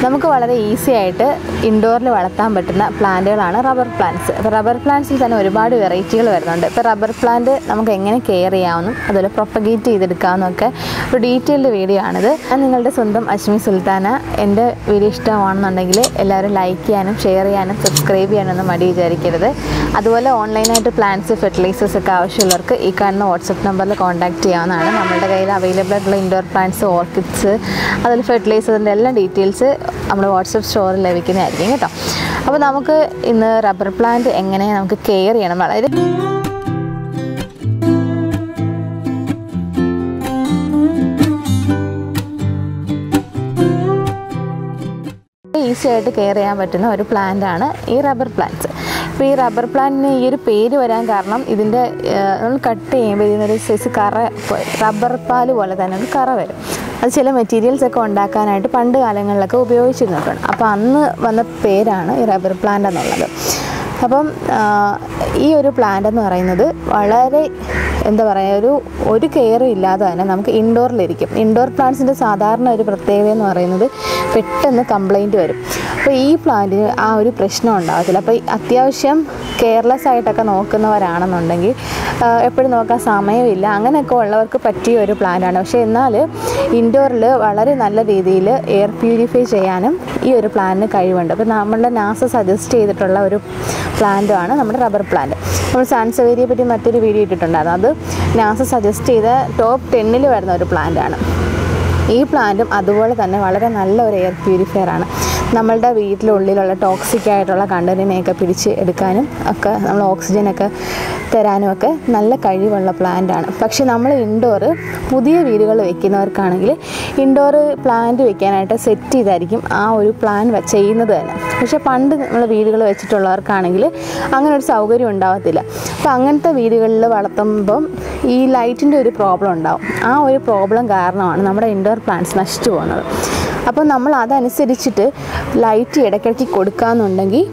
നമുക്ക് വളരെ ഈസി ആയിട്ട് ഇൻഡോറിൽ വളർത്താൻ പറ്റുന്ന പ്ലാന്റുകളാണ് റബ്ബർ പ്ലാന്റ്സ് ഇപ്പോൾ റബ്ബർ പ്ലാന്റ്സിൽ തന്നെ ഒരുപാട് വെറൈറ്റികൾ വരുന്നുണ്ട് ഇപ്പോൾ റബ്ബർ പ്ലാന്റ് നമുക്ക് എങ്ങനെ കെയർ ചെയ്യാമെന്നും അതുപോലെ പ്രൊപ്പഗേറ്റ് ചെയ്തെടുക്കാമെന്നും ഒക്കെ ഒരു ഡീറ്റെയിൽഡ് വീഡിയോ ആണിത് ഞാൻ നിങ്ങളുടെ സ്വന്തം അശ്മി സുൽത്താന എൻ്റെ വീഡിയോ ഇഷ്ടമാണെന്നുണ്ടെങ്കിൽ എല്ലാവരും ലൈക്ക് ചെയ്യാനും ഷെയർ ചെയ്യാനും സബ്സ്ക്രൈബ് ചെയ്യാനൊന്നും മടി വിചാരിക്കരുത് അതുപോലെ ഓൺലൈനായിട്ട് പ്ലാന്റ്സ് ഫെർട്ടിലൈസേഴ്സ് ഒക്കെ ആവശ്യമുള്ളവർക്ക് ഈ കാണുന്ന വാട്സപ്പ് നമ്പറിൽ കോൺടാക്ട് ചെയ്യാവുന്നതാണ് നമ്മുടെ കയ്യിൽ അവൈലബിൾ ആയിട്ടുള്ള ഇൻഡോർ പ്ലാന്റ്സ് ഓർക്കിഡ്സ് അതിൽ ഫെർട്ടിലൈസറിൻ്റെ എല്ലാ ഡീറ്റെയിൽസ് നമ്മുടെ വാട്സപ്പ് സ്റ്റോറിൽ ലഭിക്കുന്നതായിരിക്കും കേട്ടോ അപ്പോൾ നമുക്ക് ഇന്ന് റബ്ബർ പ്ലാന്റ് എങ്ങനെ നമുക്ക് കെയർ ചെയ്യണം വളരെ ഈസി ആയിട്ട് കെയർ ചെയ്യാൻ പറ്റുന്ന ഒരു പ്ലാന്റ് ആണ് ഈ റബ്ബർ പ്ലാന്റ്സ് ഇപ്പോൾ ഈ റബ്ബർ പ്ലാന്റിന് ഈ ഒരു പേര് വരാൻ കാരണം ഇതിൻ്റെ നമ്മൾ കട്ട് ചെയ്യുമ്പോൾ ഇതിനൊരു സൈസ് കറ റബ്ബർ പാല് പോലെ തന്നെ ഒരു കറ വരും അത് ചില മെറ്റീരിയൽസ് ഒക്കെ ഉണ്ടാക്കാനായിട്ട് പണ്ട് കാലങ്ങളിലൊക്കെ ഉപയോഗിച്ചിരുന്നിട്ടുണ്ട് അപ്പോൾ അന്ന് വന്ന പേരാണ് ഈ റബ്ബർ പ്ലാന്റ് എന്നുള്ളത് അപ്പം ആ, ഈ ഒരു പ്ലാന്റ് എന്ന് പറയുന്നത് വളരെ എന്താ പറയുക ഒരു ഒരു കെയറും ഇല്ലാതെ തന്നെ നമുക്ക് ഇൻഡോറിലിരിക്കും ഇൻഡോർ പ്ലാന്റ്സിൻ്റെ സാധാരണ ഒരു പ്രത്യേകത എന്ന് പറയുന്നത് പെട്ടെന്ന് കംപ്ലൈൻറ്റ് വരും അപ്പോൾ ഈ പ്ലാന്റിന് ആ ഒരു പ്രശ്നം ഉണ്ടാകത്തില്ല അപ്പോൾ ഈ അത്യാവശ്യം കെയർലെസ് ആയിട്ടൊക്കെ നോക്കുന്നവരാണെന്നുണ്ടെങ്കിൽ ആ, എപ്പോഴും നോക്കാൻ സമയമില്ല അങ്ങനെയൊക്കെ ഉള്ളവർക്ക് പറ്റിയ ഒരു പ്ലാന്റാണ് പക്ഷേ എന്നാൽ ഇൻഡോറിൽ വളരെ നല്ല രീതിയിൽ എയർ പ്യൂരിഫൈ ചെയ്യാനും ഈ ഒരു പ്ലാന്റിന് കഴിവുണ്ട് അപ്പോൾ നമ്മളുടെ നാസ സജസ്റ്റ് ചെയ്തിട്ടുള്ള ഒരു പ്ലാന്റാണ് നമ്മുടെ റബ്ബർ പ്ലാന്റ് നമ്മൾ സാൻസവേരിയെ പറ്റി മറ്റൊരു വീഡിയോ ഇട്ടിട്ടുണ്ടായിരുന്നു അത് നാസ സജസ്റ്റ് ചെയ്ത ടോപ്പ് ടെന്നിൽ വരുന്ന ഒരു പ്ലാന്റാണ് ഈ പ്ലാന്റും അതുപോലെ തന്നെ വളരെ നല്ല ഒരു എയർ പ്യൂരിഫയർ ആണ് നമ്മളുടെ വീട്ടിലുള്ളിലുള്ള ടോക്സിക് ആയിട്ടുള്ള കണ്ടന്റിനെയൊക്കെ പിടിച്ച് എടുക്കാനും ഒക്കെ നമ്മൾ ഓക്സിജനൊക്കെ തരാനും ഒക്കെ നല്ല കഴിവുള്ള പ്ലാന്റ് ആണ് പക്ഷെ നമ്മൾ ഇൻഡോർ പുതിയ വീടുകൾ വെക്കുന്നവർക്കാണെങ്കിൽ ഇൻഡോർ പ്ലാന്റ് വെക്കാനായിട്ട് സെറ്റ് ചെയ്തായിരിക്കും ആ ഒരു പ്ലാൻ വ- ചെയ്യുന്നത് തന്നെ പക്ഷെ പണ്ട് നമ്മൾ വീടുകൾ വെച്ചിട്ടുള്ളവർക്കാണെങ്കിൽ അങ്ങനെ ഒരു സൗകര്യം ഉണ്ടാവത്തില്ല അപ്പോൾ അങ്ങനത്തെ വീടുകളിൽ വളർത്തുമ്പം ഈ ലൈറ്റിൻ്റെ ഒരു പ്രോബ്ലം ഉണ്ടാവും ആ ഒരു പ്രോബ്ലം കാരണമാണ് നമ്മുടെ ഇൻഡോർ പ്ലാന്റ്സ് നശിച്ചു പോകുന്നത് അപ്പോൾ നമ്മൾ അതനുസരിച്ചിട്ട് ലൈറ്റ് ഇടയ്ക്കിടയ്ക്ക് കൊടുക്കാമെന്നുണ്ടെങ്കിൽ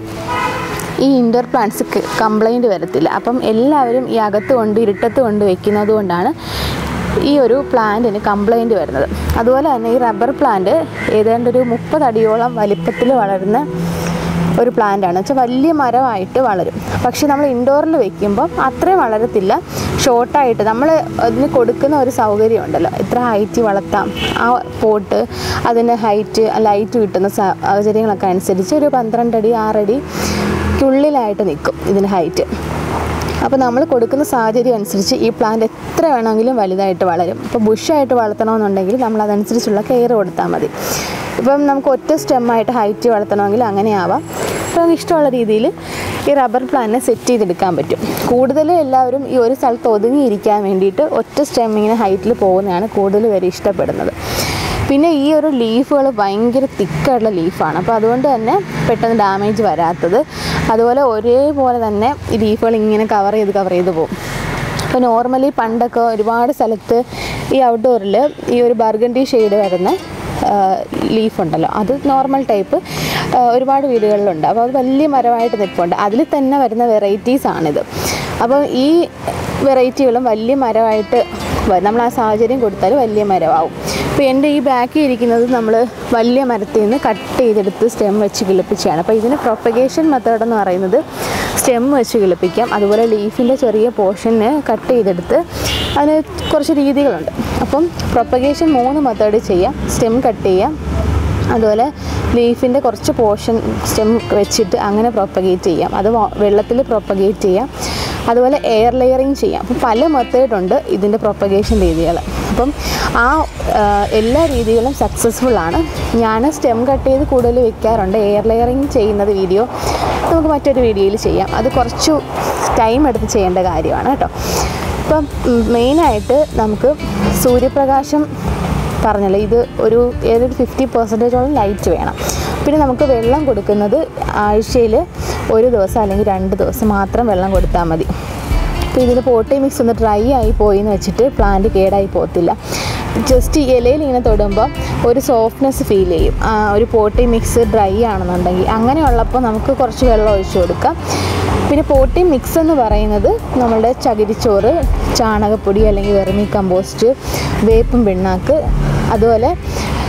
ഈ ഇൻഡോർ പ്ലാന്റ്സ് കംപ്ലൈൻറ്റ് വരത്തില്ല അപ്പം എല്ലാവരും ഈ അകത്ത് കൊണ്ട് ഇരുട്ടത്ത് കൊണ്ട് വെക്കുന്നത് കൊണ്ടാണ് ഈ ഒരു പ്ലാന്റിന് കംപ്ലൈൻറ്റ് വരുന്നത് അതുപോലെ തന്നെ ഈ റബ്ബർ പ്ലാന്റ് ഏതാണ്ട് ഒരു മുപ്പത് അടിയോളം വലിപ്പത്തിൽ വളരുന്ന ഒരു പ്ലാന്റ് ആണ് വെച്ചാൽ വലിയ മരമായിട്ട് വളരും പക്ഷെ നമ്മൾ ഇൻഡോറിൽ വെക്കുമ്പോൾ അത്രയും വളരത്തില്ല ഷോർട്ടായിട്ട് നമ്മൾ അതിന് കൊടുക്കുന്ന ഒരു സൗകര്യം ഉണ്ടല്ലോ എത്ര ഹൈറ്റ് വളർത്താം ആ പോട്ട് അതിന് ഹൈറ്റ് ലൈറ്റ് കിട്ടുന്ന സാഹചര്യങ്ങളൊക്കെ അനുസരിച്ച് ഒരു പന്ത്രണ്ട് അടി ആറടിക്കുള്ളിലായിട്ട് നിൽക്കും ഇതിന് ഹൈറ്റ് അപ്പോൾ നമ്മൾ കൊടുക്കുന്ന സാഹചര്യം അനുസരിച്ച് ഈ പ്ലാന്റ് എത്ര വേണമെങ്കിലും വലുതായിട്ട് വളരും ഇപ്പോൾ ബുഷായിട്ട് വളർത്തണമെന്നുണ്ടെങ്കിൽ നമ്മൾ അതനുസരിച്ചുള്ള കെയർ കൊടുത്താൽ മതി ഇപ്പം നമുക്ക് ഒറ്റ സ്റ്റെമ്മായിട്ട് ഹൈറ്റ് വളർത്തണമെങ്കിൽ അങ്ങനെ ആവാം അപ്പോൾ നമുക്ക് ഇഷ്ടമുള്ള രീതിയിൽ ഈ റബ്ബർ പ്ലാന്റിനെ സെറ്റ് ചെയ്തെടുക്കാൻ പറ്റും കൂടുതലും എല്ലാവരും ഈ ഒരു സ്ഥലത്ത് ഒതുങ്ങിയിരിക്കാൻ വേണ്ടിയിട്ട് ഒറ്റ സ്റ്റെം ഇങ്ങനെ ഹൈറ്റിൽ പോകുന്നതാണ് കൂടുതൽ പേര് ഇഷ്ടപ്പെടുന്നത് പിന്നെ ഈ ഒരു ലീഫുകൾ ഭയങ്കര തിക്കായിട്ടുള്ള ലീഫാണ് അപ്പോൾ അതുകൊണ്ട് തന്നെ പെട്ടെന്ന് ഡാമേജ് വരാത്തത് അതുപോലെ ഒരേപോലെ തന്നെ ഈ ലീഫുകൾ ഇങ്ങനെ കവർ ചെയ്ത് കവർ ചെയ്ത് പോകും അപ്പോൾ നോർമലി പണ്ടൊക്കെ ഒരുപാട് സ്ഥലത്ത് ഈ ഔട്ട്ഡോറിൽ ഈ ഒരു ബർഗണ്ടി ഷെയ്ഡ് വരുന്ന ലീഫ് ഉണ്ടല്ലോ അത് നോർമൽ ടൈപ്പ് ഒരുപാട് വീടുകളിലുണ്ട് അപ്പോൾ അത് വലിയ മരമായിട്ട് നിൽപ്പുണ്ട് അതിൽ തന്നെ വരുന്ന വെറൈറ്റീസ് ആണിത് അപ്പോൾ ഈ വെറൈറ്റികളും വലിയ മരമായിട്ട് വ- നമ്മൾ ആ സാഹചര്യം കൊടുത്താൽ വലിയ മരമാവും ഇപ്പോൾ എൻ്റെ ഈ ബാക്കിൽ ഇരിക്കുന്നത് നമ്മൾ വലിയ മരത്തിൽ നിന്ന് കട്ട് ചെയ്തെടുത്ത് സ്റ്റെം വെച്ച് കിളിപ്പിച്ചാണ് അപ്പോൾ ഇതിന് പ്രൊപ്പഗേഷൻ മെത്തേഡ് എന്ന് പറയുന്നത് സ്റ്റെം വെച്ച് കിളിപ്പിക്കാം അതുപോലെ ലീഫിൻ്റെ ചെറിയ പോർഷന് കട്ട് ചെയ്തെടുത്ത് അതിന് കുറച്ച് രീതികളുണ്ട് അപ്പം പ്രൊപ്പഗേഷൻ മൂന്ന് മെത്തേഡ് ചെയ്യാം സ്റ്റെം കട്ട് ചെയ്യാം അതുപോലെ ലീഫിൻ്റെ കുറച്ച് പോർഷൻ സ്റ്റെം വെച്ചിട്ട് അങ്ങനെ പ്രൊപ്പഗേറ്റ് ചെയ്യാം അത് വെള്ളത്തിൽ പ്രൊപ്പഗേറ്റ് ചെയ്യാം അതുപോലെ എയർ ലെയറിങ് ചെയ്യാം അപ്പം പല മെത്തേഡുണ്ട് ഇതിൻ്റെ പ്രൊപ്പഗേഷൻ രീതികൾ അപ്പം ആ ആ, എല്ലാ രീതികളും സക്സസ്ഫുൾ ആണ് ഞാൻ സ്റ്റെം കട്ട് ചെയ്ത് കൂടുതൽ വെക്കാറുണ്ട് എയർ ലെയറിങ് ചെയ്യുന്നത് വീഡിയോ നമുക്ക് മറ്റൊരു വീഡിയോയിൽ ചെയ്യാം അത് കുറച്ച് ടൈം എടുത്ത് ചെയ്യേണ്ട കാര്യമാണ് കേട്ടോ ഇപ്പം മെയിനായിട്ട് നമുക്ക് സൂര്യപ്രകാശം പറഞ്ഞല്ലോ ഇത് ഒരു ഏതൊരു ഫിഫ്റ്റി പെർസെൻറ്റേജോളം ലൈറ്റ് വേണം പിന്നെ നമുക്ക് വെള്ളം കൊടുക്കുന്നത് ആഴ്ചയിൽ ഒരു ദിവസം അല്ലെങ്കിൽ രണ്ട് ദിവസം മാത്രം വെള്ളം കൊടുത്താൽ മതി അപ്പോൾ ഇതിൽ പോട്ടി മിക്സ് ഒന്ന് ഡ്രൈ ആയി പോയി എന്ന് വെച്ചിട്ട് പ്ലാന്റ് കേടായി പോകത്തില്ല ജസ്റ്റ് ഇലയിൽ ഇങ്ങനെ തൊടുമ്പോൾ ഒരു സോഫ്റ്റ്നെസ് ഫീൽ ചെയ്യും ആ, ഒരു പോട്ടി മിക്സ് ഡ്രൈ ആണെന്നുണ്ടെങ്കിൽ അങ്ങനെയുള്ളപ്പോൾ നമുക്ക് കുറച്ച് വെള്ളം ഒഴിച്ചു കൊടുക്കാം പിന്നെ പോട്ടി മിക്സ് എന്ന് പറയുന്നത് നമ്മളുടെ ചകിരിച്ചോറ് ചാണകപ്പൊടി അല്ലെങ്കിൽ വെർമി കമ്പോസ്റ്റ് വേപ്പും പിണ്ണാക്ക് അതുപോലെ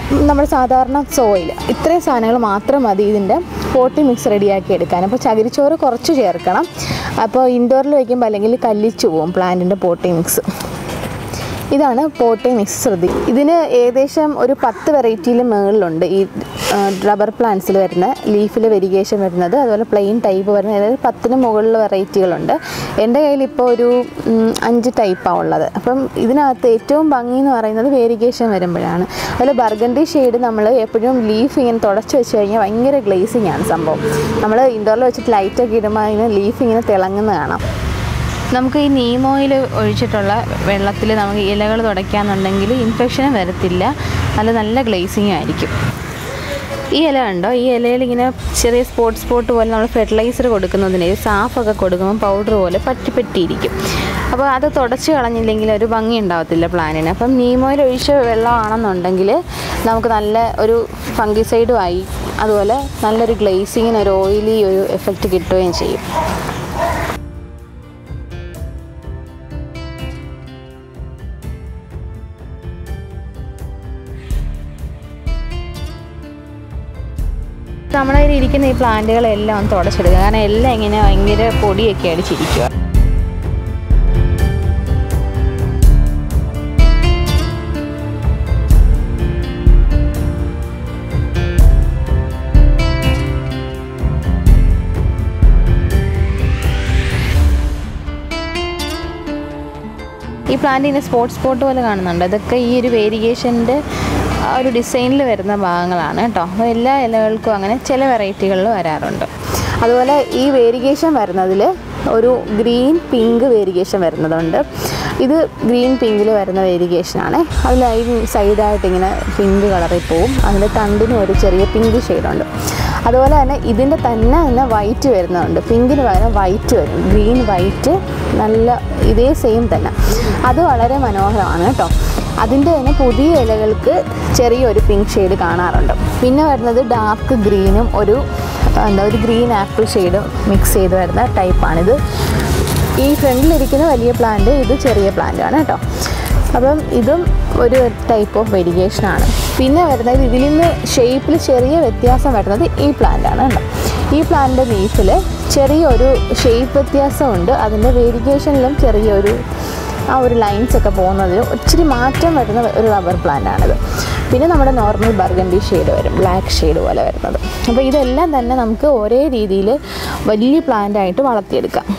നമ്മൾ സാധാരണ സോയിൽ ഇത്രയും സാധനങ്ങൾ മാത്രം മതി ഇതിൻ്റെ പോട്ടി മിക്സ് റെഡിയാക്കി എടുക്കാൻ അപ്പോൾ ചകിരിച്ചോറ് കുറച്ച് ചേർക്കണം അപ്പോൾ ഇൻഡോറിൽ വയ്ക്കുമ്പോൾ അല്ലെങ്കിൽ കല്ലിച്ചു പോകും പ്ലാന്റിൻ്റെ പോട്ടി മിക്സ് ഇതാണ് പോട്ടി മിക്സ് ശ്രുതി ഇതിന് ഏകദേശം ഒരു പത്ത് വെറൈറ്റിയിൽ മുകളിലുണ്ട് ഈ റബ്ബർ പ്ലാന്റ്സിൽ വരുന്ന ലീഫിൽ വെരിഗേഷൻ വരുന്നത് അതുപോലെ പ്ലെയിൻ ടൈപ്പ് വരുന്നത് അതായത് പത്തിന് മുകളിൽ വെറൈറ്റികളുണ്ട് എൻ്റെ കയ്യിൽ ഇപ്പോൾ ഒരു ഉം, അഞ്ച് ടൈപ്പാണ് ഉള്ളത് അപ്പം ഇതിനകത്ത് ഏറ്റവും ഭംഗി എന്ന് പറയുന്നത് വേരിഗേഷൻ വരുമ്പോഴാണ് അതുപോലെ ബർഗണ്ടി ഷെയ്ഡ് നമ്മൾ എപ്പോഴും ലീഫ് ഇങ്ങനെ തുടച്ച് വെച്ച് കഴിഞ്ഞാൽ ഭയങ്കര ഗ്ലേസിങ് ആണ് സംഭവം നമ്മൾ ഇൻഡോറിൽ വെച്ചിട്ട് ലൈറ്റൊക്കെ ഇടുമ്പോൾ അതിന് ലീഫ് ഇങ്ങനെ തിളങ്ങുന്ന കാണാം നമുക്ക് ഈ നീം ഓയിൽ ഒഴിച്ചിട്ടുള്ള വെള്ളത്തിൽ നമുക്ക് ഇലകൾ തുടയ്ക്കാന്നുണ്ടെങ്കിൽ ഇൻഫെക്ഷനും വരത്തില്ല നല്ല നല്ല ഗ്ലേസിങ് ആയിരിക്കും ഈ ഇല ഉണ്ടോ ഈ ഇലയിൽ ഇങ്ങനെ ചെറിയ സ്പോട്ട് സ്പോട്ട് പോലെ നമ്മൾ ഫെർട്ടിലൈസർ കൊടുക്കുന്നതിന് സാഫൊക്കെ കൊടുക്കുമ്പോൾ പൗഡർ പോലെ പറ്റി പറ്റിയിരിക്കും അപ്പോൾ അത് തുടച്ച് കളഞ്ഞില്ലെങ്കിൽ ഒരു ഭംഗി ഉണ്ടാവത്തില്ല പ്ലാന്റിന് അപ്പം നീമോയിൽ ഒഴിച്ച വെള്ളമാണെന്നുണ്ടെങ്കിൽ നമുക്ക് നല്ല ഒരു ഫംഗിസൈഡും ആയി അതുപോലെ നല്ലൊരു ഗ്ലേസിങ്ങിന് ഒരു ഓയിലി ഒരു എഫക്റ്റ് കിട്ടുകയും ചെയ്യും നമ്മുടെ കയ്യിൽ ഇരിക്കുന്ന ഈ പ്ലാന്റുകളെല്ലാം ഒന്ന് തുടച്ചെടുക്കുക കാരണം എല്ലാം ഇങ്ങനെ ഭയങ്കര പൊടിയൊക്കെ അടിച്ചിരിക്കുക ഈ പ്ലാന്റിന് സ്പോട്ട് സ്പോട്ട് പോലെ കാണുന്നുണ്ട് അതൊക്കെ ഈ ഒരു വേരിയേഷൻ്റെ ആ ഒരു ഡിസൈനിൽ വരുന്ന ഭാഗങ്ങളാണ് കേട്ടോ അപ്പോൾ എല്ലാ ഇലകൾക്കും അങ്ങനെ ചില വെറൈറ്റികളിൽ വരാറുണ്ട് അതുപോലെ ഈ വേരിയേഷൻ വരുന്നതിൽ ഒരു ഗ്രീൻ പിങ്ക് വേരിയേഷൻ വരുന്നതുണ്ട് ഇത് ഗ്രീൻ പിങ്കിൽ വരുന്ന വേരിയേഷനാണ് അതിൽ ഈ സൈഡായിട്ട് ഇങ്ങനെ പിങ്ക് കളറിൽ പോവും അതിൻ്റെ തണ്ടിനും ഒരു ചെറിയ പിങ്ക് ഷെയ്ഡുണ്ട് അതുപോലെ തന്നെ ഇതിൻ്റെ തന്നെ തന്നെ വൈറ്റ് വരുന്നുണ്ട് പിങ്കിന് പകരം വൈറ്റ് വരും ഗ്രീൻ വൈറ്റ് നല്ല ഇതേ സെയിം തന്നെ അത് വളരെ മനോഹരമാണ് കേട്ടോ അതിൻ്റെ തന്നെ പുതിയ ഇലകൾക്ക് ചെറിയൊരു പിങ്ക് ഷെയ്ഡ് കാണാറുണ്ട് പിന്നെ വരുന്നത് ഡാർക്ക് ഗ്രീനും ഒരു എന്താ ഒരു ഗ്രീൻ ആപ്പിൾ ഷെയ്ഡും മിക്സ് ചെയ്ത് വരുന്ന ടൈപ്പാണിത് ഈ ഫ്രണ്ടിലിരിക്കുന്ന വലിയ പ്ലാന്റ് ഇത് ചെറിയ പ്ലാന്റ് ആണ് കേട്ടോ അപ്പം ഇതും ഒരു ടൈപ്പ് ഓഫ് വെരിഗേഷനാണ് പിന്നെ വരുന്നത് ഇതിൽ നിന്ന് ഷേപ്പിൽ ചെറിയ വ്യത്യാസം വരുന്നത് ഈ പ്ലാന്റ് ആണ് കേട്ടോ ഈ പ്ലാന്റിൻ്റെ ലീഫിൽ ചെറിയൊരു ഷേപ്പ് വ്യത്യാസമുണ്ട് അതിൻ്റെ വേരിഗേഷനിലും ചെറിയൊരു ആ ഒരു ലൈൻസ് ഒക്കെ പോകുന്നതിൽ ഇച്ചിരി മാറ്റം വരുന്ന ഒരു റബ്ബർ പ്ലാന്റ് ആണിത് പിന്നെ നമ്മുടെ നോർമൽ ബർഗണ്ടി ഷെയ്ഡ് വരും ബ്ലാക്ക് ഷെയ്ഡ് പോലെ വരുന്നത് അപ്പോൾ ഇതെല്ലാം തന്നെ നമുക്ക് ഒരേ രീതിയിൽ വലിയ പ്ലാന്റ് ആയിട്ട് വളർത്തിയെടുക്കാം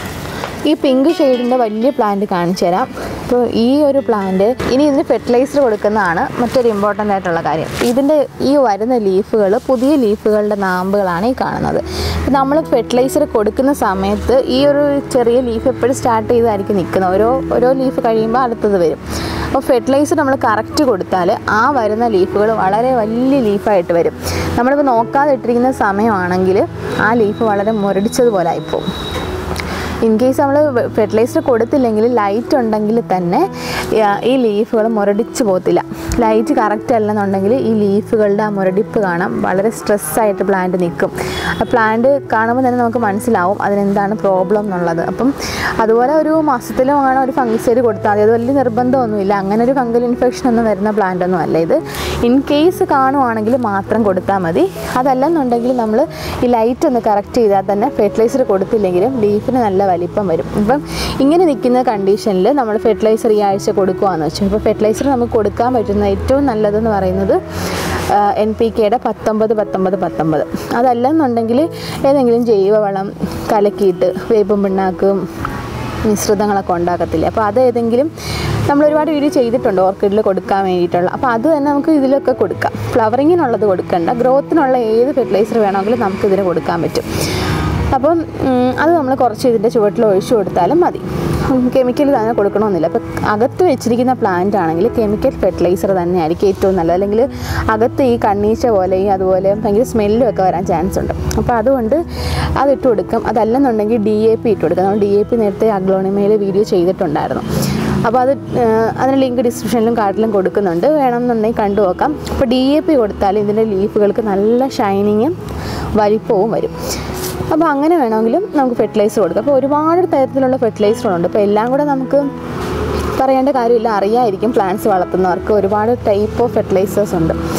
ഈ പിങ്ക് ഷെയ്ഡിൻ്റെ വലിയ പ്ലാന്റ് കാണിച്ചു തരാം അപ്പോൾ ഈ ഒരു പ്ലാന്റ് ഇനി ഇതിന് ഫെർട്ടിലൈസർ കൊടുക്കുന്നതാണ് മറ്റൊരു ഇമ്പോർട്ടൻ്റ് ആയിട്ടുള്ള കാര്യം ഇതിൻ്റെ ഈ വരുന്ന ലീഫുകൾ പുതിയ ലീഫുകളുടെ നാമ്പുകളാണ് ഈ കാണുന്നത് നമ്മൾ ഫെർട്ടിലൈസർ കൊടുക്കുന്ന സമയത്ത് ഈ ഒരു ചെറിയ ലീഫ് എപ്പോഴും സ്റ്റാർട്ട് ചെയ്തായിരിക്കും നിൽക്കുന്നത് ഓരോ ഓരോ ലീഫ് കഴിയുമ്പോൾ അടുത്തത് വരും അപ്പോൾ ഫെർട്ടിലൈസർ നമ്മൾ കറക്റ്റ് കൊടുത്താൽ ആ വരുന്ന ലീഫുകൾ വളരെ വലിയ ലീഫായിട്ട് വരും നമ്മളിപ്പോൾ നോക്കാതെ ഇട്ടിരിക്കുന്ന സമയമാണെങ്കിൽ ആ ലീഫ് വളരെ മുരടിച്ചതുപോലെ ആയിപ്പോവും ഇൻ കേസ് നമ്മൾ ഫെർട്ടിലൈസർ കൊടുത്തില്ലെങ്കിൽ ലൈറ്റ് ഉണ്ടെങ്കിൽ തന്നെ ആ, ഈ ലീഫുകൾ മുരടിച്ച് പോകത്തില്ല ലൈറ്റ് കറക്റ്റ് അല്ലെന്നുണ്ടെങ്കിൽ ഈ ലീഫുകളുടെ ആ മുരടിപ്പ് കാണാം വളരെ സ്ട്രെസ്സായിട്ട് പ്ലാന്റ് നിൽക്കും ആ പ്ലാന്റ് കാണുമ്പോൾ തന്നെ നമുക്ക് മനസ്സിലാവും അതിനെന്താണ് പ്രോബ്ലം എന്നുള്ളത് അപ്പം അതുപോലെ ഒരു മാസത്തിലും ആണ് ഒരു ഫംഗിസൈഡ് കൊടുത്താൽ മതി അത് വലിയ നിർബന്ധമൊന്നുമില്ല അങ്ങനെ ഒരു ഫംഗൽ ഇൻഫെക്ഷൻ ഒന്നും വരുന്ന പ്ലാന്റ് ഒന്നും അല്ല ഇത് ഇൻ കേസ് കാണുവാണെങ്കിൽ മാത്രം കൊടുത്താൽ മതി അതല്ലെന്നുണ്ടെങ്കിൽ നമ്മൾ ഈ ലൈറ്റ് ഒന്ന് കറക്റ്റ് ചെയ്താൽ തന്നെ ഫെർട്ടിലൈസർ കൊടുത്തില്ലെങ്കിലും ലീഫിന് നല്ല വലിപ്പം വരും ഇപ്പം ഇങ്ങനെ നിൽക്കുന്ന കണ്ടീഷനിൽ നമ്മൾ ഫെർട്ടിലൈസർ ഈ ആഴ്ച കൊടുക്കുകയെന്ന് വെച്ചാൽ ഇപ്പോൾ ഫെർട്ടിലൈസർ നമുക്ക് കൊടുക്കാൻ പറ്റുന്ന ഏറ്റവും നല്ലതെന്ന് പറയുന്നത് എൻ പി കെയുടെ പത്തൊമ്പത് പത്തൊമ്പത് പത്തൊമ്പത് അതല്ലെന്നുണ്ടെങ്കിൽ ഏതെങ്കിലും ജൈവവളം കലക്കിയിട്ട് വേപ്പും പിണ്ണാക്കും മിശ്രിതങ്ങളൊക്കെ ഉണ്ടാക്കത്തില്ലേ അപ്പോൾ അത് ഏതെങ്കിലും നമ്മൾ ഒരുപാട് വീഡിയോ ചെയ്തിട്ടുണ്ട് ഓർക്കിഡിൽ കൊടുക്കാൻ വേണ്ടിയിട്ടുള്ള അപ്പോൾ അത് തന്നെ നമുക്ക് ഇതിലൊക്കെ കൊടുക്കാം ഫ്ലവറിങ്ങിനുള്ളത് കൊടുക്കണ്ട ഗ്രോത്തിനുള്ള ഏത് ഫെർട്ടിലൈസർ വേണമെങ്കിലും നമുക്ക് ഇതിന് കൊടുക്കാൻ പറ്റും അപ്പം ഉം, അത് നമ്മൾ കുറച്ച് ഇതിൻ്റെ ചുവട്ടിൽ ഒഴിച്ചു കൊടുത്താലും മതി കെമിക്കൽ തന്നെ കൊടുക്കണമെന്നില്ല അപ്പോൾ അകത്ത് വെച്ചിരിക്കുന്ന പ്ലാന്റ് ആണെങ്കിൽ കെമിക്കൽ ഫെർട്ടിലൈസർ തന്നെയായിരിക്കും ഏറ്റവും നല്ലത് അല്ലെങ്കിൽ അകത്ത് ഈ കണ്ണീച്ച പോലെയും അതുപോലെ ഭയങ്കര സ്മെല്ലും ഒക്കെ വരാൻ ചാൻസ് ഉണ്ട് അപ്പോൾ അതുകൊണ്ട് അതിട്ട് കൊടുക്കും അതല്ലെന്നുണ്ടെങ്കിൽ ഡി എ പി ഇട്ട് കൊടുക്കും നമ്മൾ ഡി എ പി നേരത്തെ അഗ്ലോണിമയിൽ വീഡിയോ ചെയ്തിട്ടുണ്ടായിരുന്നു അപ്പോൾ അത് ഏഹ്, അതിന് ലിങ്ക് ഡിസ്ക്രിപ്ഷനിലും കാർഡിലും കൊടുക്കുന്നുണ്ട് വേണമെന്നുണ്ടെങ്കിൽ കണ്ടു നോക്കാം അപ്പോൾ ഡി എ പി കൊടുത്താൽ ഇതിൻ്റെ ലീഫുകൾക്ക് നല്ല ഷൈനിങ്ങും വലിപ്പവും വരും അപ്പോൾ അങ്ങനെ വേണമെങ്കിലും നമുക്ക് ഫെർട്ടിലൈസർ കൊടുക്കാം അപ്പോൾ ഒരുപാട് തരത്തിലുള്ള ഫെർട്ടിലൈസറുണ്ട് അപ്പോൾ എല്ലാം കൂടെ നമുക്ക് പറയേണ്ട കാര്യമില്ല അറിയായിരിക്കും പ്ലാന്റ്സ് വളർത്തുന്നവർക്ക് ഒരുപാട് ടൈപ്പ് ഓഫ് ഫെർട്ടിലൈസേഴ്സ് ഉണ്ട്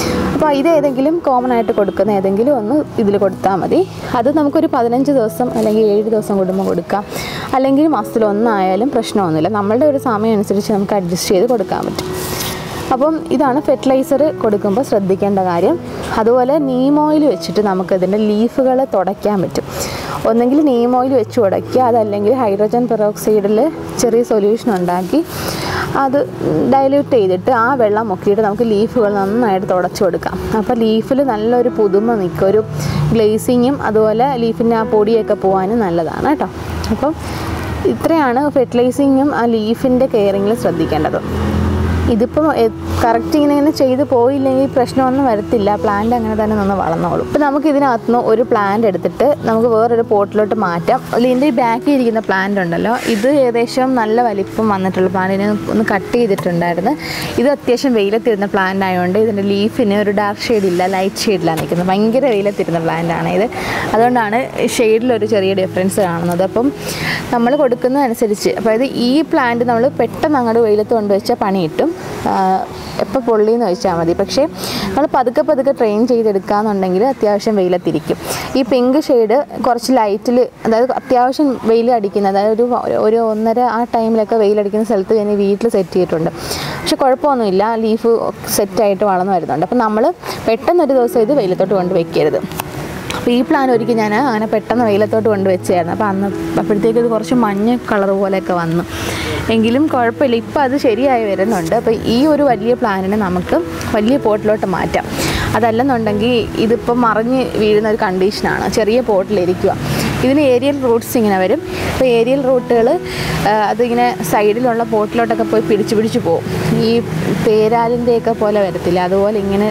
അപ്പോൾ ഇത് ഏതെങ്കിലും കോമൺ ആയിട്ട് കൊടുക്കുന്ന ഏതെങ്കിലും ഒന്ന് ഇതിൽ കൊടുത്താൽ മതി അത് നമുക്കൊരു പതിനഞ്ച് ദിവസം അല്ലെങ്കിൽ ഏഴ് ദിവസം കൂടുമ്പോൾ കൊടുക്കാം അല്ലെങ്കിൽ മാസത്തിൽ ഒന്നായാലും പ്രശ്നമൊന്നുമില്ല നമ്മളുടെ ഒരു സമയം അനുസരിച്ച് നമുക്ക് അഡ്ജസ്റ്റ് ചെയ്ത് കൊടുക്കാൻ പറ്റും അപ്പം ഇതാണ് ഫെർട്ടിലൈസർ കൊടുക്കുമ്പോൾ ശ്രദ്ധിക്കേണ്ട കാര്യം അതുപോലെ നീം ഓയിൽ വെച്ചിട്ട് നമുക്കതിൻ്റെ ലീഫുകൾ തുടയ്ക്കാൻ പറ്റും ഒന്നെങ്കിൽ നീം ഓയിൽ വെച്ച് ഉടയ്ക്കുക അതല്ലെങ്കിൽ ഹൈഡ്രജൻ പെറോക്സൈഡിൽ ചെറിയ സൊല്യൂഷൻ ഉണ്ടാക്കി അത് ഡൈല്യൂട്ട് ചെയ്തിട്ട് ആ വെള്ളം മുക്കിയിട്ട് നമുക്ക് ലീഫുകൾ നന്നായിട്ട് തുടച്ചു കൊടുക്കാം അപ്പോൾ ലീഫിൽ നല്ലൊരു പുതുമ നിൽക്കും ഒരു ഗ്ലേസിങ്ങും അതുപോലെ ലീഫിൻ്റെ ആ പൊടിയൊക്കെ പോകാനും നല്ലതാണ് കേട്ടോ അപ്പം ഇത്രയാണ് ഫെർട്ടിലൈസിങ്ങും ആ ലീഫിൻ്റെ കെയറിങ്ങിൽ ശ്രദ്ധിക്കേണ്ടത് ഇതിപ്പോൾ കറക്റ്റ് ഇങ്ങനെ ഇങ്ങനെ ചെയ്ത് പോയില്ലെങ്കിൽ പ്രശ്നമൊന്നും വരത്തില്ല പ്ലാന്റ് അങ്ങനെ തന്നെ നിന്ന് വളർന്നോളും ഇപ്പം നമുക്ക് ഇതിനകത്ത് നിന്ന് ഒരു പ്ലാന്റ് എടുത്തിട്ട് നമുക്ക് വേറൊരു പോട്ടിലോട്ട് മാറ്റാം ഇതിൻ്റെ ഈ ബാക്കിൽ ഇരിക്കുന്ന പ്ലാന്റ് ഉണ്ടല്ലോ ഇത് ഏകദേശം നല്ല വലിപ്പം വന്നിട്ടുള്ള പ്ലാന്റിനെ ഒന്ന് കട്ട് ചെയ്തിട്ടുണ്ടായിരുന്നു ഇത് അത്യാവശ്യം വെയിലത്തിരുന്ന പ്ലാന്റ് ആയതുകൊണ്ട് ഇതിൻ്റെ ലീഫിന് ഒരു ഡാർക്ക് ഷെയ്ഡ് ഇല്ല ലൈറ്റ് ഷെയ്ഡിലാണ് നിൽക്കുന്നത് ഭയങ്കര വെയിലത്തിരുന്ന പ്ലാന്റ് ആണ് ഇത് അതുകൊണ്ടാണ് ഷെയ്ഡിലൊരു ചെറിയ ഡിഫറൻസ് കാണുന്നത് അപ്പം നമ്മൾ കൊടുക്കുന്നതനുസരിച്ച് അതായത് ഈ പ്ലാന്റ് നമ്മൾ പെട്ടെന്ന് അങ്ങോട്ട് വെയിലത്ത് കൊണ്ടുവച്ചാൽ പണി കിട്ടും എപ്പോൾ പൊള്ളിയെന്ന് വെച്ചാൽ മതി പക്ഷേ നമ്മൾ പതുക്കെ പതുക്കെ ട്രെയിൻ ചെയ്തെടുക്കുകയെന്നുണ്ടെങ്കിൽ അത്യാവശ്യം വെയിലത്തിരിക്കും ഈ പിങ്ക് ഷെയ്ഡ് കുറച്ച് ലൈറ്റിൽ അതായത് അത്യാവശ്യം വെയിൽ അടിക്കുന്ന അതായത് ഒരു ഒരു ഒന്നര ആ ടൈമിലൊക്കെ വെയിലടിക്കുന്ന സ്ഥലത്ത് ഞാൻ വീട്ടിൽ സെറ്റ് ചെയ്തിട്ടുണ്ട് പക്ഷെ കുഴപ്പമൊന്നുമില്ല ലീഫ് സെറ്റായിട്ട് വളർന്നു വരുന്നുണ്ട് അപ്പം നമ്മൾ പെട്ടെന്നൊരു ദിവസം ഇത് വെയിലത്തോട്ട് കൊണ്ട് വെക്കരുത് അപ്പോൾ ഈ പ്ലാൻ ഒരിക്കൽ ഞാൻ അങ്ങനെ പെട്ടെന്ന് വെയിലത്തോട്ട് കൊണ്ട് വെച്ചായിരുന്നു അപ്പോൾ അന്ന് അപ്പോഴത്തേക്ക് ഇത് കുറച്ച് മഞ്ഞ കളർ പോലെയൊക്കെ വന്നു എങ്കിലും കുഴപ്പമില്ല ഇപ്പം അത് ശരിയായി വരുന്നുണ്ട് അപ്പോൾ ഈ ഒരു വലിയ പ്ലാനിനെ നമുക്ക് വലിയ പോട്ടിലോട്ട് മാറ്റാം അതല്ലെന്നുണ്ടെങ്കിൽ ഇതിപ്പോൾ മറിഞ്ഞ് വീഴുന്ന ഒരു കണ്ടീഷനാണ് ചെറിയ പോട്ടിലിരിക്കുക ഇതിന് ഏരിയൽ റൂട്ട്സ് ഇങ്ങനെ വരും അപ്പോൾ ഏരിയൽ റൂട്ടുകൾ അതിങ്ങനെ സൈഡിലുള്ള പോട്ടിലോട്ടൊക്കെ പോയി പിടിച്ച് പിടിച്ച് പോകും ഈ പേരാലിൻ്റെയൊക്കെ പോലെ വരത്തില്ല അതുപോലെ ഇങ്ങനെ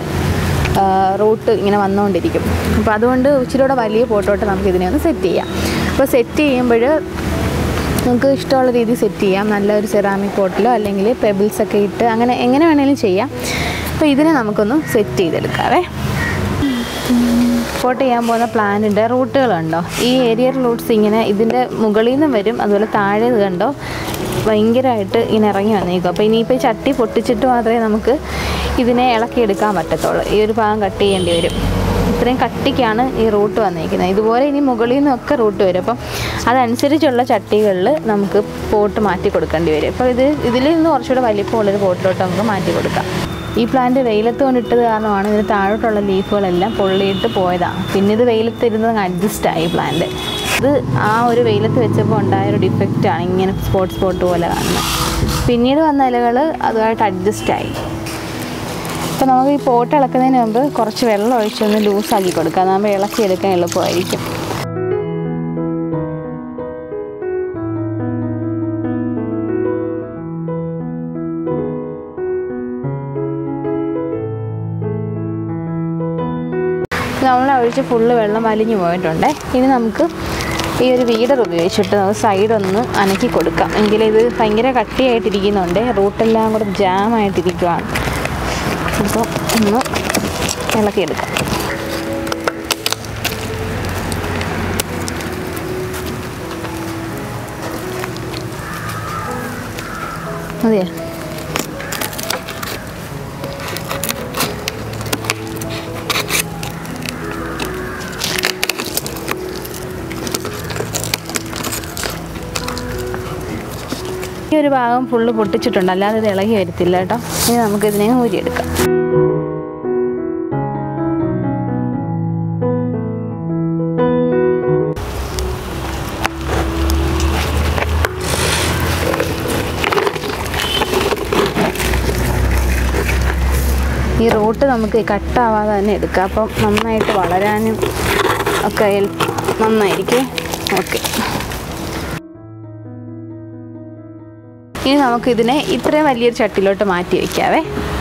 റൂട്ട് ഇങ്ങനെ വന്നുകൊണ്ടിരിക്കും അപ്പോൾ അതുകൊണ്ട് ഇച്ചിരിയുടെ വലിയ പോട്ടോട്ട് നമുക്ക് ഇതിനെ ഒന്ന് സെറ്റ് ചെയ്യാം അപ്പോൾ സെറ്റ് ചെയ്യുമ്പോൾ നമുക്ക് ഇഷ്ടമുള്ള രീതിയിൽ സെറ്റ് ചെയ്യാം നല്ലൊരു സെറാമിക് പോട്ടിലോ അല്ലെങ്കിൽ പെബിൾസ് ഒക്കെ ഇട്ട് അങ്ങനെ എങ്ങനെ വേണമെങ്കിലും ചെയ്യാം അപ്പോൾ ഇതിനെ നമുക്കൊന്ന് സെറ്റ് ചെയ്തെടുക്കാവേ പോട്ട് ചെയ്യാൻ പോകുന്ന പ്ലാനിൻ്റെ റൂട്ടുകളുണ്ടോ ഈ ഏരിയൽ റൂട്ട്സ് ഇങ്ങനെ ഇതിൻ്റെ മുകളിൽ നിന്നും വരും അതുപോലെ താഴെ ഇത് കണ്ടോ ഭയങ്കരമായിട്ട് ഇങ്ങനെ ഇറങ്ങി വന്നേക്കും അപ്പോൾ ഇനിയിപ്പോൾ ഈ ചട്ടി പൊട്ടിച്ചിട്ട് മാത്രമേ നമുക്ക് ഇതിനെ ഇളക്കിയെടുക്കാൻ പറ്റത്തുള്ളൂ ഈ ഒരു ഭാഗം കട്ട് ചെയ്യേണ്ടി വരും ഇത്രയും കട്ടിക്കാണ് ഈ റൂട്ട് വന്നിരിക്കുന്നത് ഇതുപോലെ ഇനി മുകളിൽ നിന്നൊക്കെ റൂട്ട് വരും അപ്പം അതനുസരിച്ചുള്ള ചട്ടികളിൽ നമുക്ക് പോട്ട് മാറ്റി കൊടുക്കേണ്ടി വരും അപ്പോൾ ഇത് ഇതിൽ നിന്ന് കുറച്ചുകൂടെ വലിപ്പമുള്ളൊരു പോട്ടിലോട്ട് നമുക്ക് മാറ്റി കൊടുക്കാം ഈ പ്ലാന്റ് വെയിലത്ത് കൊണ്ടിട്ടത് കാരണമാണ് ഇതിന് താഴോട്ടുള്ള ലീഫുകളെല്ലാം പൊള്ളിയിട്ട് പോയതാണ് പിന്നെ ഇത് വെയിലത്തിരുന്നത് അഡ്ജസ്റ്റ് ആയി പ്ലാന്റ് ഇത് ആ ഒരു വെയിലത്ത് വെച്ചപ്പോൾ ഉണ്ടായ ഒരു ഡിഫക്റ്റാണ് ഇങ്ങനെ സ്പോട്ട് സ്പോട്ട് പോലെ കാണുന്നത് പിന്നീട് വന്ന ഇലകൾ അതുമായിട്ട് അഡ്ജസ്റ്റ് ആയി അപ്പോൾ നമുക്ക് ഈ പോട്ട് ഇളക്കുന്നതിന് മുമ്പ് കുറച്ച് വെള്ളം ഒഴിച്ചൊന്ന് ലൂസാക്കി കൊടുക്കാം നമ്മൾ ഇളക്കിയെടുക്കാൻ എളുപ്പമായിരിക്കും നമ്മൾ ഒഴിച്ച് ഫുള്ള് വെള്ളം വലിഞ്ഞു പോയിട്ടുണ്ട് ഇനി നമുക്ക് ഈ ഒരു വീഡർ ഉപയോഗിച്ചിട്ട് നമുക്ക് സൈഡൊന്ന് അനക്കി കൊടുക്കാം എങ്കിലും ഇത് ഭയങ്കര കട്ടിയായിട്ടിരിക്കുന്നുണ്ട് റൂട്ടെല്ലാം കൂടെ ജാമായിട്ടിരിക്കുവാണ് അപ്പോൾ ഒന്ന് ഇളക്കിയെടുക്കാം മതിയോ ഈ ഒരു ഭാഗം ഫുള്ള് പൊട്ടിച്ചിട്ടുണ്ട് അല്ലാതെ ഇത് ഇളകി വരത്തില്ല കേട്ടോ ഇനി നമുക്ക് ഇതിനെ ഊരിയെടുക്കാം ഈ റൂട്ട് നമുക്ക് കട്ടാവാതെ തന്നെ എടുക്കാം അപ്പം നന്നായിട്ട് വളരാനും ഒക്കെ ഹെൽപ്പ് നന്നായിരിക്കും ഓക്കെ ഇനി നമുക്കിതിനെ ഇത്രയും വലിയൊരു ചട്ടിലോട്ട് മാറ്റി വയ്ക്കാവേ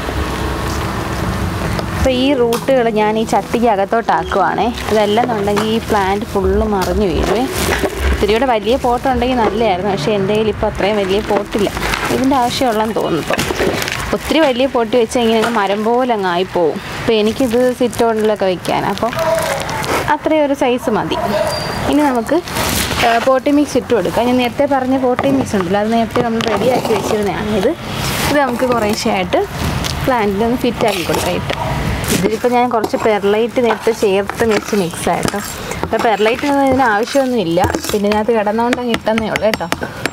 അപ്പോൾ ഈ റൂട്ടുകൾ ഞാൻ ഈ ചട്ടിക്ക് അകത്തോട്ടാക്കുവാണേ അതല്ലെന്നുണ്ടെങ്കിൽ ഈ പ്ലാന്റ് ഫുള്ള് മറിഞ്ഞു വീഴുവേ ഇത്തിരിയുടെ വലിയ പോട്ട് ഉണ്ടെങ്കിൽ നല്ലതായിരുന്നു പക്ഷേ എൻ്റെ കയ്യിൽ ഇപ്പോൾ അത്രയും വലിയ പോട്ടില്ല ഇതിൻ്റെ ആവശ്യമുള്ളതെന്ന് തോന്നുന്നു ഇപ്പോൾ ഒത്തിരി വലിയ പോട്ടി വെച്ചാൽ ഇങ്ങനെ അങ്ങ് മരം പോലെ അങ്ങ് ആയിപ്പോവും അപ്പോൾ എനിക്കിത് സിറ്റോണിലൊക്കെ വെക്കാൻ അപ്പോൾ അത്രയും ഒരു സൈസ് മതി ഇനി നമുക്ക് പോട്ടി മിക്സ് ഇട്ട് കൊടുക്കാം ഞാൻ നേരത്തെ പറഞ്ഞ പോട്ടി മിക്സ് ഉണ്ടല്ലോ അത് നേരത്തെ നമ്മൾ റെഡിയാക്കി വെച്ചിരുന്നതാണ് ഇത് ഇത് നമുക്ക് കുറേശ്ശെയായിട്ട് പ്ലാന്റിൽ ഒന്ന് ഫിറ്റാക്കി കൊടുക്കാം ഇട്ട് ഇതിലിപ്പോൾ ഞാൻ കുറച്ച് പെർലൈറ്റ് നേരത്തെ ചേർത്ത് വെച്ച് മിക്സ് ആയിട്ടോ അപ്പോൾ പെർലൈറ്റ് ഒന്നും ഇതിന് ആവശ്യമൊന്നുമില്ല പിന്നെ ഇതിനകത്ത് കിടന്നുകൊണ്ട് അങ്ങ് ഇട്ടെന്നേ ഉള്ളൂ കേട്ടോ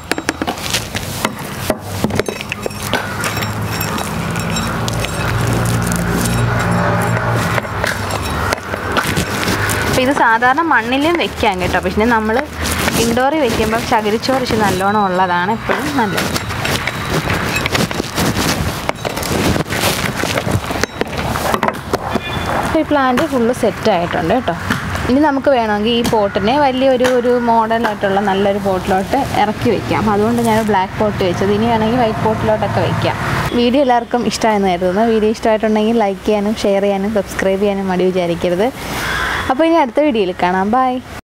അപ്പോൾ ഇത് സാധാരണ മണ്ണിലും വെക്കാം കേട്ടോ പിന്നെ നമ്മൾ ഇൻഡോറിൽ വെക്കുമ്പോൾ ചകിരിച്ചോറ് ഇച്ചിരി നല്ലോണം ഉള്ളതാണ് എപ്പോഴും നല്ലത് ഈ പ്ലാന്റ് ഫുള്ള് സെറ്റ് ആയിട്ടുണ്ട് കേട്ടോ ഇനി നമുക്ക് വേണമെങ്കിൽ ഈ പോട്ടിനെ വലിയൊരു ഒരു മോഡലായിട്ടുള്ള നല്ലൊരു പോട്ടിലോട്ട് ഇറക്കി വെക്കാം അപ്പോൾ അതുകൊണ്ട് ഞാൻ ബ്ലാക്ക് പോട്ട് വെച്ചത് ഇനി വേണമെങ്കിൽ വൈറ്റ് പോട്ടിലോട്ടൊക്കെ വെക്കാം വീഡിയോ എല്ലാവർക്കും ഇഷ്ടമായെന്ന് കരുതുന്നു വീഡിയോ ഇഷ്ടമായിട്ടുണ്ടെങ്കിൽ ലൈക്ക് ചെയ്യാനും ഷെയർ ചെയ്യാനും സബ്സ്ക്രൈബ് ചെയ്യാനും മടി വിചാരിക്കരുത് അപ്പോൾ ഇനി അടുത്ത വീഡിയോയിൽ കാണാം ബൈ